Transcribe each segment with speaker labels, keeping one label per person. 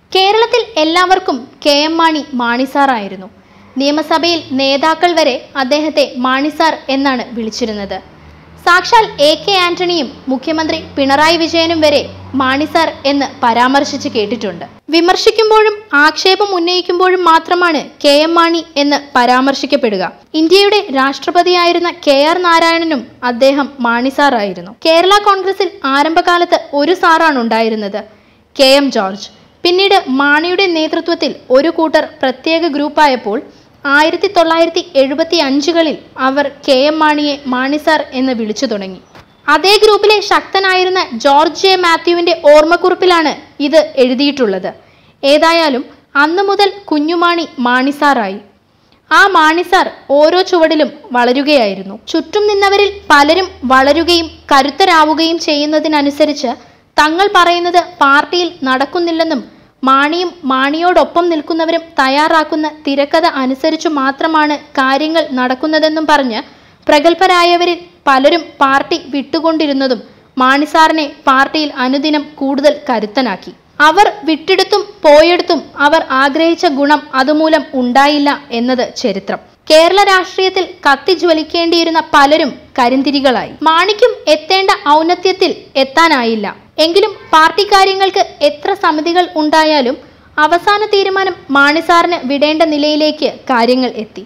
Speaker 1: കേരളത്തിൽ എല്ലാവർക്കും K M Mani മാണിസാറായിരുന്നു നിയമസഭയിൽ നേതാക്കൾ വരെ അദ്ദേഹത്തെ മാണിസാർ എന്നാണ് വിളിച്ചിരുന്നത് സാക്ഷാൽ എ കെ ആന്റണിയും മുഖ്യമന്ത്രി പിണറായി വിജയനും വരെ മാണിസാർ എന്ന് പരാമർശിച്ച് കേട്ടിട്ടുണ്ട് വിമർശിക്കുമ്പോഴും ആക്ഷേപം ഉന്നയിക്കുമ്പോഴും മാത്രമാണ് കെ എം മാണി എന്ന് പരാമർശിക്കപ്പെടുക ഇന്ത്യയുടെ രാഷ്ട്രപതിയായിരുന്ന കെ ആർ നാരായണനും അദ്ദേഹം മാണിസാറായിരുന്നു കേരള കോൺഗ്രസിൽ ആരംഭകാലത്ത് ഒരു സാറാണ് ഉണ്ടായിരുന്നത് കെ എം ജോർജ് പിന്നീട് മാണിയുടെ നേതൃത്വത്തിൽ ഒരു കൂട്ടർ പ്രത്യേക ഗ്രൂപ്പായപ്പോൾ ആയിരത്തി തൊള്ളായിരത്തി എഴുപത്തി അഞ്ചുകളിൽ അവർ കെ എം മാണിയെ മാണിസാർ എന്ന് വിളിച്ചു തുടങ്ങി അതേ ഗ്രൂപ്പിലെ ശക്തനായിരുന്ന ജോർജ് ജെ മാത്യുവിന്റെ ഓർമ്മക്കുറിപ്പിലാണ് ഇത് എഴുതിയിട്ടുള്ളത് ഏതായാലും അന്നു മുതൽ കുഞ്ഞുമാണി മാണിസാറായി ആ മാണിസാർ ഓരോ ചുവടിലും വളരുകയായിരുന്നു ചുറ്റും നിന്നവരിൽ പലരും വളരുകയും കരുത്തരാവുകയും ചെയ്യുന്നതിനനുസരിച്ച് തങ്ങൾ പറയുന്നത് പാർട്ടിയിൽ നടക്കുന്നില്ലെന്നും മാണിയും മാണിയോടൊപ്പം നിൽക്കുന്നവരും തയ്യാറാക്കുന്ന തിരക്കഥ അനുസരിച്ചു മാത്രമാണ് കാര്യങ്ങൾ നടക്കുന്നതെന്നും പറഞ്ഞ് പ്രഗത്ഭരായവരിൽ പലരും പാർട്ടി വിട്ടുകൊണ്ടിരുന്നതും മാണിസാറിനെ പാർട്ടിയിൽ അനുദിനം കൂടുതൽ കരുത്തനാക്കി അവർ വിട്ടെടുത്തും പോയെടുത്തും അവർ ആഗ്രഹിച്ച ഗുണം അതുമൂലം ഉണ്ടായില്ല എന്നത് ചരിത്രം കേരള രാഷ്ട്രീയത്തിൽ കത്തിജ്വലിക്കേണ്ടിയിരുന്ന പലരും കരിന്തിരികളായി മാണിക്കും എത്തേണ്ട ഔന്നത്യത്തിൽ എത്താനായില്ല എങ്കിലും പാർട്ടി കാര്യങ്ങൾക്ക് എത്ര സമിതികൾ ഉണ്ടായാലും അവസാന തീരുമാനം മാണിസാറിന് വിടേണ്ട നിലയിലേക്ക് കാര്യങ്ങൾ എത്തി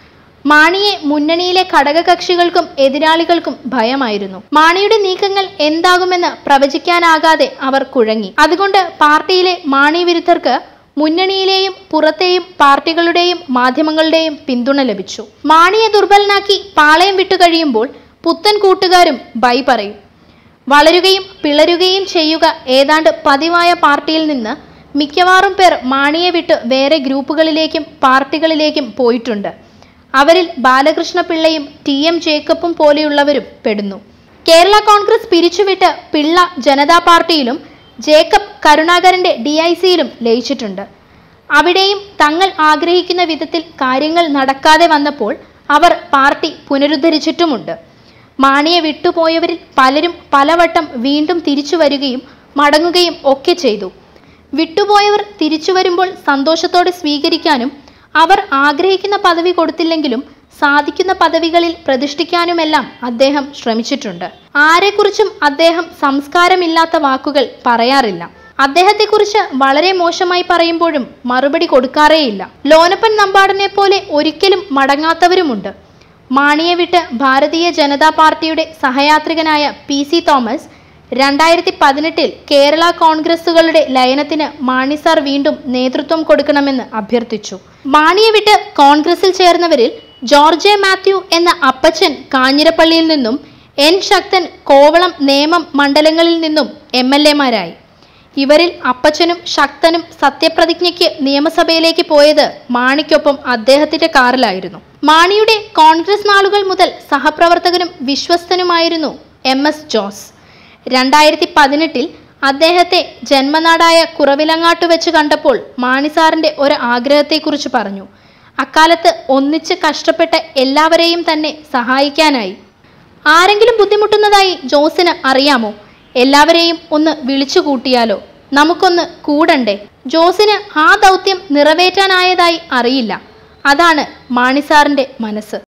Speaker 1: മാണിയെ മുന്നണിയിലെ ഘടകകക്ഷികൾക്കും എതിരാളികൾക്കും ഭയമായിരുന്നു മാണിയുടെ നീക്കങ്ങൾ എന്താകുമെന്ന് പ്രവചിക്കാനാകാതെ അവർ കുഴങ്ങി അതുകൊണ്ട് പാർട്ടിയിലെ മാണി വിരുദ്ധർക്ക് മുന്നണിയിലെയും പുറത്തെയും പാർട്ടികളുടെയും മാധ്യമങ്ങളുടെയും പിന്തുണ ലഭിച്ചു മാണിയെ ദുർബലനാക്കി പാളയം വിട്ടുകഴിയുമ്പോൾ പുത്തൻ കൂട്ടുകാരും ബൈ പറയും വളരുകയും പിളരുകയും ചെയ്യുക ഏതാണ്ട് പതിവായ പാർട്ടിയിൽ നിന്ന് മിക്കവാറും പേർ മാണിയെ വിട്ട് വേറെ ഗ്രൂപ്പുകളിലേക്കും പാർട്ടികളിലേക്കും പോയിട്ടുണ്ട് അവരിൽ ബാലകൃഷ്ണ പിള്ളയും ടി എം ജേക്കബും പോലെയുള്ളവരും പെടുന്നു കേരള കോൺഗ്രസ് പിരിച്ചുവിട്ട് പിള്ള ജനതാ പാർട്ടിയിലും ജേക്കബ് കരുണാകരന്റെ ഡി ഐ സിയിലും ലയിച്ചിട്ടുണ്ട് അവിടെയും തങ്ങൾ ആഗ്രഹിക്കുന്ന വിധത്തിൽ കാര്യങ്ങൾ നടക്കാതെ വന്നപ്പോൾ അവർ പാർട്ടി പുനരുദ്ധരിച്ചിട്ടുമുണ്ട് മാണിയെ വിട്ടുപോയവരിൽ പലരും പലവട്ടം വീണ്ടും തിരിച്ചു വരികയും മടങ്ങുകയും ഒക്കെ ചെയ്തു വിട്ടുപോയവർ തിരിച്ചു വരുമ്പോൾ സന്തോഷത്തോടെ സ്വീകരിക്കാനും അവർ ആഗ്രഹിക്കുന്ന പദവി കൊടുത്തില്ലെങ്കിലും സാധിക്കുന്ന പദവികളിൽ പ്രതിഷ്ഠിക്കാനുമെല്ലാം അദ്ദേഹം ശ്രമിച്ചിട്ടുണ്ട് ആരെക്കുറിച്ചും അദ്ദേഹം സംസ്കാരമില്ലാത്ത വാക്കുകൾ പറയാറില്ല അദ്ദേഹത്തെക്കുറിച്ച് വളരെ മോശമായി പറയുമ്പോഴും മറുപടി കൊടുക്കാറേയില്ല ലോനപ്പൻ നമ്പാടനെ പോലെ ഒരിക്കലും മടങ്ങാത്തവരുമുണ്ട് മാണിയെ വിട്ട് ഭാരതീയ ജനതാ പാർട്ടിയുടെ സഹയാത്രികനായ പി സി തോമസ് രണ്ടായിരത്തി പതിനെട്ടിൽ കേരള കോൺഗ്രസുകളുടെ ലയനത്തിന് മാണി സാർ വീണ്ടും നേതൃത്വം കൊടുക്കണമെന്ന് അഭ്യർത്ഥിച്ചു മാണിയെ വിട്ട് കോൺഗ്രസിൽ ചേർന്നവരിൽ ജോർജ് എ മാത്യു എന്ന അപ്പച്ചൻ കാഞ്ഞിരപ്പള്ളിയിൽ നിന്നും എൻ ശക്തൻ കോവളം നേമം മണ്ഡലങ്ങളിൽ നിന്നും എം എൽ എമാരായി ഇവരിൽ അപ്പച്ചനും ശക്തനും സത്യപ്രതിജ്ഞയ്ക്ക് നിയമസഭയിലേക്ക് പോയത് മാണിക്കൊപ്പം അദ്ദേഹത്തിന്റെ കാറിലായിരുന്നു മാണിയുടെ കോൺഗ്രസ് നാളുകൾ മുതൽ സഹപ്രവർത്തകനും വിശ്വസ്തനുമായിരുന്നു എം എസ് ജോസ് രണ്ടായിരത്തി പതിനെട്ടിൽ അദ്ദേഹത്തെ ജന്മനാടായ കുറവിലങ്ങാട്ട് വെച്ച് കണ്ടപ്പോൾ മാണിസാറിന്റെ ഒരു ആഗ്രഹത്തെക്കുറിച്ച് പറഞ്ഞു അക്കാലത്ത് ഒന്നിച്ച് കഷ്ടപ്പെട്ട എല്ലാവരെയും തന്നെ സഹായിക്കാനായി ആരെങ്കിലും ബുദ്ധിമുട്ടുന്നതായി ജോസിന് അറിയാമോ എല്ലാവരെയും ഒന്ന് വിളിച്ചു കൂട്ടിയാലോ നമുക്കൊന്ന് കൂടണ്ടേ ജോസിന് ആ ദൗത്യം നിറവേറ്റാനായതായി അറിയില്ല അതാണ് മാണിസാറിന്റെ മനസ്സ്